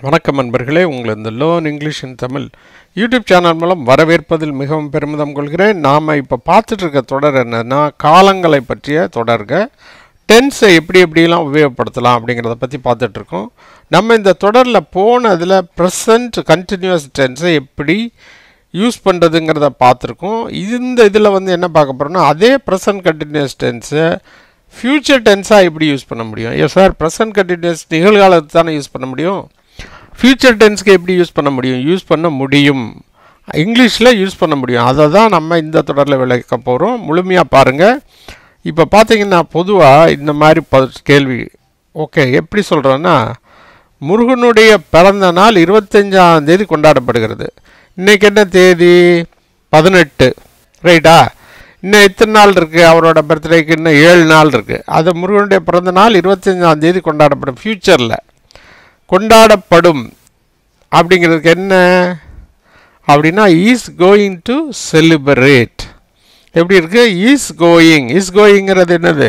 வணக்கம் நண்பர்களே உங்களை இந்த learn English in Tamil YouTube channel மூலம் வரவேற்பதில் மிகவும் பெருமிதம் கொள்கிறேன் நாம் இப்போ பார்த்துட்டு இருக்க தொடர் என்னன்னா காலங்களை பற்றிய தொடர்க டென்ஸை எப்படி எப்படிலாம் உபயோகப்படுத்தலாம் அப்படிங்கிறத பற்றி பார்த்துட்ருக்கோம் நம்ம இந்த தொடரில் போனதில் ப்ரெசன்ட் கண்டினியூஸ் டென்ஸை எப்படி யூஸ் பண்ணுறதுங்கிறத பார்த்துருக்கோம் இந்த இதில் வந்து என்ன பார்க்க போகிறோம்னா அதே ப்ரெசன்ட் கண்டினியூஸ் டென்ஸை ஃப்யூச்சர் டென்ஸாக எப்படி யூஸ் பண்ண முடியும் எஸ் சார் ப்ரெசன்ட் கண்டினியூஸ் நிகழ்காலத்து தானே யூஸ் பண்ண முடியும் ஃப்யூச்சர் டென்ஸ்க்கு எப்படி யூஸ் பண்ண முடியும் யூஸ் பண்ண முடியும் இங்கிலீஷில் யூஸ் பண்ண முடியும் அதை தான் நம்ம இந்த தொடரில் விளக்க போகிறோம் முழுமையாக பாருங்கள் இப்போ பார்த்தீங்கன்னா பொதுவாக இந்த மாதிரி ப கேள்வி ஓகே எப்படி சொல்கிறோன்னா முருகனுடைய பிறந்த நாள் இருபத்தஞ்சாம் தேதி கொண்டாடப்படுகிறது இன்றைக்கி என்ன தேதி பதினெட்டு ரைட்டா இன்னும் எத்தனை நாள் இருக்குது அவரோட பர்த்டேக்கு இன்னும் ஏழு நாள் இருக்குது அது முருகனுடைய பிறந்த நாள் இருபத்தஞ்சாம் தேதி கொண்டாடப்படும் ஃப்யூச்சரில் கொண்டாடப்படும் அப்படிங்கிறதுக்கு என்ன அப்படின்னா ஈஸ் கோயிங் டு செலிப்ரேட் எப்படி இருக்கு இஸ் கோயிங் இஸ் கோயிங்கிறது என்னது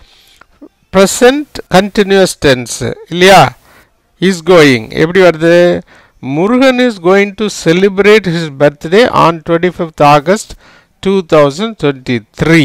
ப்ரெசன்ட் கண்டினியூஸ் டென்ஸ் இல்லையா இஸ் கோயிங் எப்படி வருது Murugan is going to celebrate his birthday on twenty fifth August two thousand twenty three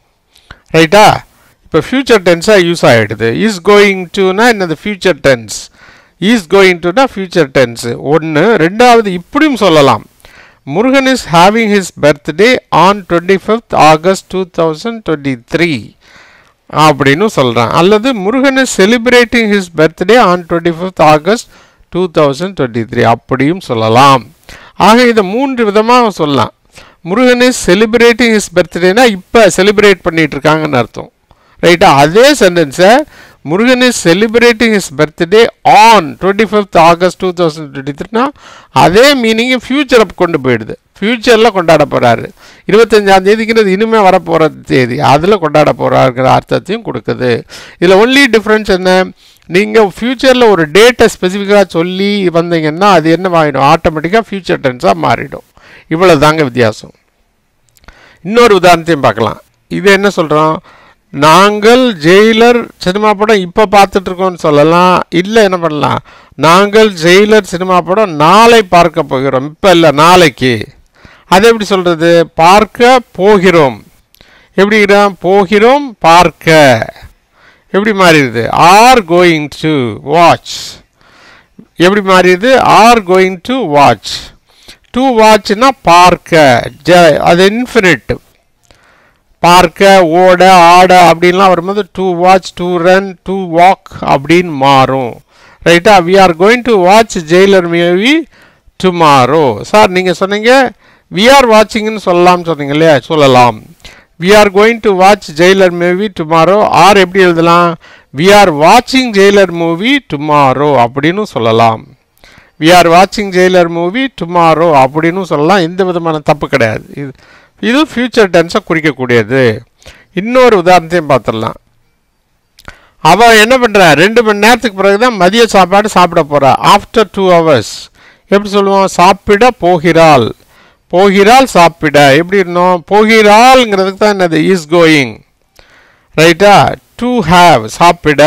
ரைட்டா இப்போ ஃப்யூச்சர் டென்ஸாக யூஸ் ஆகிடுது இஸ் கோயிங் டுனா என்னது ஃப்யூச்சர் டென்ஸ் இஸ் கோயிங் டுனா ஃப்யூச்சர் டென்ஸ் ஒன்று ரெண்டாவது இப்படியும் சொல்லலாம் Murugan is having his birthday on twenty fifth August two thousand twenty three அப்படின்னு சொல்கிறான் அல்லது Murugan is celebrating his birthday on twenty fifth August two thousand twenty three அப்படியும் சொல்லலாம் ஆக இதை மூன்று விதமாக சொல்லலாம் முருகன் இஸ் செலிப்ரேட்டிங் ஹிஸ் பர்த்டேனா இப்போ செலிப்ரேட் பண்ணிட்டு இருக்காங்கன்னு அர்த்தம் ரைட்டா அதே சென்டென்ஸை Murugan is celebrating his birthday on twenty fifth August two thousand twenty த்ரீனா அதே மீனிங்கை ஃப்யூச்சரை கொண்டு போயிடுது ஃப்யூச்சரில் கொண்டாட போகிறாரு இருபத்தஞ்சாம் தேதிங்கிறது இனிமேல் வரப்போகிற தேதி அதில் கொண்டாட போகிறாருங்கிற அர்த்தத்தையும் கொடுக்குது இதில் ஒன்லி டிஃப்ரென்ஸ் என்ன நீங்கள் ஃப்யூச்சரில் ஒரு டேட்டை ஸ்பெசிஃபிக்காக சொல்லி வந்தீங்கன்னா அது என்ன ஆகிடும் ஆட்டோமேட்டிக்காக ஃப்யூச்சர் டென்ஸாக மாறிடும் இவ்வளோ தாங்க வித்தியாசம் இன்னொரு உதாரணத்தையும் பார்க்கலாம் இது என்ன சொல்கிறோம் நாங்கள் ஜெயிலர் சினிமா படம் இப்போ பார்த்துட்ருக்கோம்னு சொல்லலாம் இல்லை என்ன பண்ணலாம் நாங்கள் ஜெயிலர் சினிமா படம் நாளை பார்க்க போகிறோம் இப்போ இல்லை நாளைக்கு அது எப்படி சொல்கிறது பார்க்க போகிறோம் எப்படிங்கிறோம் போகிறோம் பார்க்க எப்படி மாறிடுது ஆர் கோயிங் டு வாட்ச் எப்படி மாறிடுது are going to watch to வாட்ச்னா பார்க்க ஜ அது இன்ஃபினிட் பார்க்க ஓட ஆட அப்படின்லாம் வரும்போது to watch to run to walk அப்படின்னு மாறும் ரைட்டா we are going to watch Jailer movie tomorrow sir நீங்கள் சொன்னீங்க வி ஆர் வாட்சிங்னு சொல்லலாம்னு சொன்னீங்க இல்லையா சொல்லலாம் we are going to watch Jailer movie tomorrow or எப்படி எழுதலாம் வி ஆர் வாட்சிங் ஜெயிலர் மூவி டுமாரோ அப்படின்னு சொல்லலாம் வி ஆர் வாட்சிங் ஜெயிலர் மூவி டுமாரோ அப்படின்னு சொல்லலாம் எந்த விதமான தப்பு கிடையாது இது இது ஃப்யூச்சர் டென்ஸை குறிக்கக்கூடியது இன்னொரு உதாரணத்தையும் பார்த்துடலாம் அவள் என்ன பண்ணுறா ரெண்டு மணி நேரத்துக்கு பிறகு தான் மதிய சாப்பாடு சாப்பிட போகிறா ஆஃப்டர் டூ ஹவர்ஸ் எப்படி சொல்லுவோம் சாப்பிட போகிறாள் போகிறாள் சாப்பிட எப்படி இருந்தோம் போகிறாள்ங்கிறதுக்கு தான் என்னது இஸ் கோயிங் ரைட்டா டு ஹாவ் சாப்பிட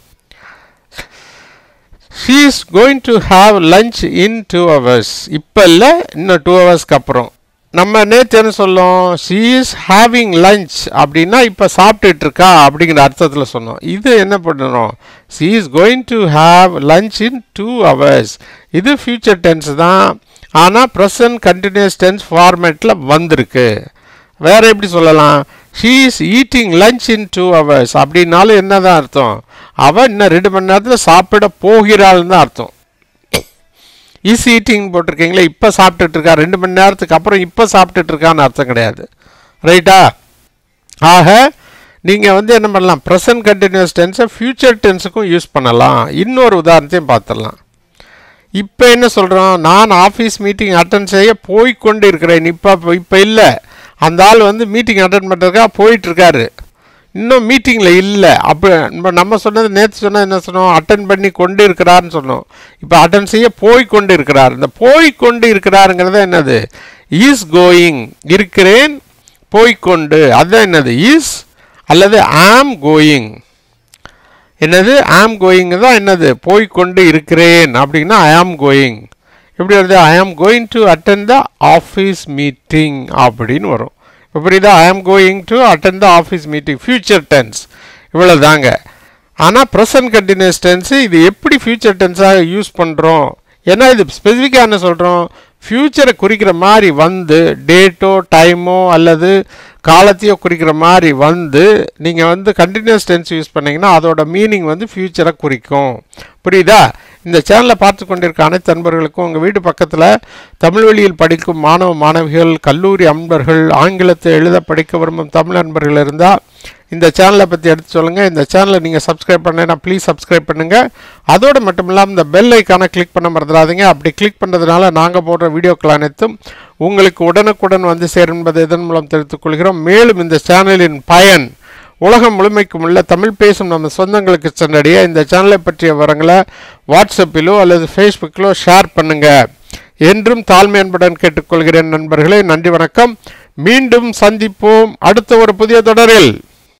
she is going to have lunch in two hours இப்போ இல்லை இன்னும் டூ ஹவர்ஸ்க்கு அப்புறம் நம்ம நேற்று என்ன சொல்லோம் ஷீ இஸ் ஹேவிங் லஞ்ச் அப்படின்னா இப்போ சாப்பிட்டுட்டு இருக்கா அப்படிங்கிற அர்த்தத்தில் சொன்னோம் இது என்ன பண்ணணும் she is going to have lunch in two hours இது ஃப்யூச்சர் டென்ஸ் தான் ஆனால் ப்ரெசன்ட் கண்டினியூஸ் டென்ஸ் ஃபார்மேட்டில் வந்திருக்கு வேறு எப்படி சொல்லலாம் she is eating lunch in two hours அப்படின்னாலும் என்ன தான் அர்த்தம் அவள் இன்னும் ரெண்டு மணி நேரத்தில் சாப்பிட போகிறாள்னு தான் அர்த்தம் இஸ் ஈட்டிங் போட்டிருக்கீங்களே இப்போ சாப்பிட்டுட்டு இருக்கா ரெண்டு மணி நேரத்துக்கு அப்புறம் இப்போ சாப்பிட்டுட்டு இருக்கான்னு அர்த்தம் கிடையாது ரைட்டா ஆக நீங்கள் வந்து என்ன பண்ணலாம் ப்ரெசன்ட் கண்டினியூஸ் டென்ஸை ஃப்யூச்சர் டென்ஸுக்கும் யூஸ் பண்ணலாம் இன்னொரு உதாரணத்தையும் பார்த்துடலாம் இப்போ என்ன சொல்கிறோம் நான் ஆஃபீஸ் மீட்டிங் அட்டன் செய்ய போய்கொண்டு இருக்கிறேன் இப்போ இப்போ இல்லை அந்த ஆள் வந்து மீட்டிங் அட்டன் பண்ணுறதுக்காக போயிட்டுருக்காரு இன்னும் மீட்டிங்கில் இல்லை அப்போ நம்ம சொன்னது நேற்று சொன்னது என்ன சொன்னோம் அட்டன் பண்ணி கொண்டு இருக்கிறார்னு சொன்னோம் இப்போ அட்டன் செய்ய போய் கொண்டு இருக்கிறார் இந்த போய் கொண்டு இருக்கிறாருங்கிறது என்னது இஸ் கோயிங் இருக்கிறேன் போய்கொண்டு அதுதான் என்னது இஸ் அல்லது ஆம் கோயிங் என்னது ஆம் கோயிங் தான் என்னது போய்க்கொண்டு இருக்கிறேன் அப்படின்னா ஐ ஆம் கோயிங் எப்படி வருது I am going to attend the office meeting அப்படின்னு வரும் இப்போ புரியுதா I am going to attend the office meeting future tense இவ்வளோ தாங்க ஆனால் ப்ரெசன்ட் கண்டினியூஸ் டென்ஸு இது எப்படி ஃபியூச்சர் டென்ஸாக யூஸ் பண்ணுறோம் ஏன்னா இது ஸ்பெசிஃபிக்காக என்ன சொல்கிறோம் ஃப்யூச்சரை குறிக்கிற மாதிரி வந்து டேட்டோ டைமோ அல்லது காலத்தையோ குறிக்கிற மாதிரி வந்து நீங்கள் வந்து கண்டினியூஸ் டென்ஸ் யூஸ் பண்ணீங்கன்னா அதோட மீனிங் வந்து ஃப்யூச்சரை குறிக்கும் புரியுதா இந்த சேனலை பார்த்து கொண்டிருக்க அனைத்து நண்பர்களுக்கும் உங்கள் வீட்டு பக்கத்தில் தமிழ் வழியில் படிக்கும் மாணவ மாணவிகள் கல்லூரி அன்பர்கள் ஆங்கிலத்தை எழுத படிக்க விரும்பும் தமிழ் நண்பர்கள் இருந்தால் இந்த சேனலை பற்றி எடுத்து சொல்லுங்கள் இந்த சேனலை நீங்கள் சப்ஸ்கிரைப் பண்ணேன்னா ப்ளீஸ் சப்ஸ்கிரைப் பண்ணுங்கள் அதோடு மட்டும் இல்லாமல் இந்த பெல் ஐக்கானை கிளிக் பண்ண மறந்துடாதீங்க அப்படி கிளிக் பண்ணுறதுனால நாங்கள் போடுற வீடியோக்கள் அனைத்தும் உங்களுக்கு உடனுக்குடன் வந்து சேரும் என்பதை இதன் மூலம் தெரிவித்துக் கொள்கிறோம் மேலும் இந்த சேனலின் பயன் உலகம் முழுமைக்கும் உள்ள தமிழ் பேசும் நம்ம சொந்தங்களுக்கு சென்றடைய இந்த சேனலை பற்றிய விவரங்களை வாட்ஸ்அப்பிலோ அல்லது ஃபேஸ்புக்கிலோ ஷேர் பண்ணுங்க என்றும் தாழ்மை அன்புடன் கேட்டுக்கொள்கிறேன் நண்பர்களே நன்றி வணக்கம் மீண்டும் சந்திப்போம் அடுத்த ஒரு புதிய தொடரில்